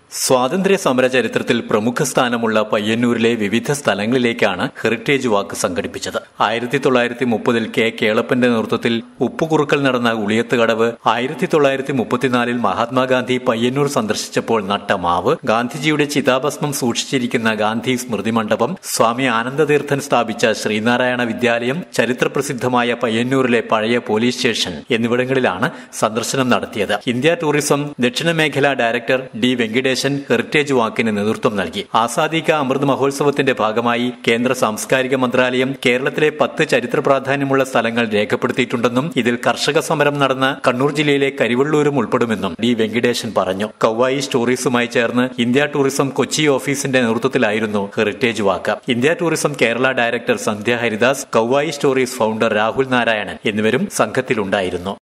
സ്വാതന്ത്ര്യ സമര ചരിത്രത്തിൽ പ്രമുഖ സ്ഥാനമുള്ള പയ്യന്നൂരിലെ വിവിധ സ്ഥലങ്ങളിലേക്കാണ് ഹെറിറ്റേജ് വാക്ക് സംഘടിപ്പിച്ചത് ആയിരത്തി തൊള്ളായിരത്തി മുപ്പതിൽ കെ കേളപ്പന്റെ നേതൃത്വത്തിൽ ഉപ്പുകുറുക്കൽ നടന്ന ഉളിയത്തുകടവ് ആയിരത്തി തൊള്ളായിരത്തി മുപ്പത്തിനാലിൽ മഹാത്മാഗാന്ധി പയ്യന്നൂർ സന്ദർശിച്ചപ്പോൾ നട്ട മാവ് ഗാന്ധിജിയുടെ ചിതാഭസ്മം സൂക്ഷിച്ചിരിക്കുന്ന ഗാന്ധി സ്മൃതി മണ്ഡപം സ്വാമി ആനന്ദതീർത്ഥൻ സ്ഥാപിച്ച ശ്രീനാരായണ വിദ്യാലയം ചരിത്രപ്രസിദ്ധമായ പയ്യന്നൂരിലെ പഴയ പോലീസ് സ്റ്റേഷൻ എന്നിവിടങ്ങളിലാണ് സന്ദർശനം നടത്തിയത് ഇന്ത്യ ടൂറിസം ദക്ഷിണ മേഖലാ ഡയറക്ടർ ഡി വെങ്കിടേശൻ ഹെറിറ്റേജ് വാക്കിന് നേതൃത്വം നൽകി ആസാദി കാ അമൃത് മഹോത്സവത്തിന്റെ ഭാഗമായി കേന്ദ്ര സാംസ്കാരിക മന്ത്രാലയം കേരളത്തിലെ പത്ത് ചരിത്ര പ്രാധാന്യമുള്ള സ്ഥലങ്ങൾ രേഖപ്പെടുത്തിയിട്ടുണ്ടെന്നും ഇതിൽ കർഷക സമരം നടന്ന കണ്ണൂർ ജില്ലയിലെ കരിവള്ളൂരും ഉൾപ്പെടുമെന്നും ഡി വെങ്കിടേശൻ പറഞ്ഞു കൗവായി സ്റ്റോറീസുമായി ചേർന്ന് ഇന്ത്യ ടൂറിസം കൊച്ചി ഓഫീസിന്റെ നേതൃത്വത്തിലായിരുന്നു heritage walk India tourism Kerala director Sandhya Haridas കൗവായി സ്റ്റോറീസ് ഫൗണ്ടർ രാഹുൽ നാരായണൻ എന്നിവരും സംഘത്തിലുണ്ടായിരുന്നു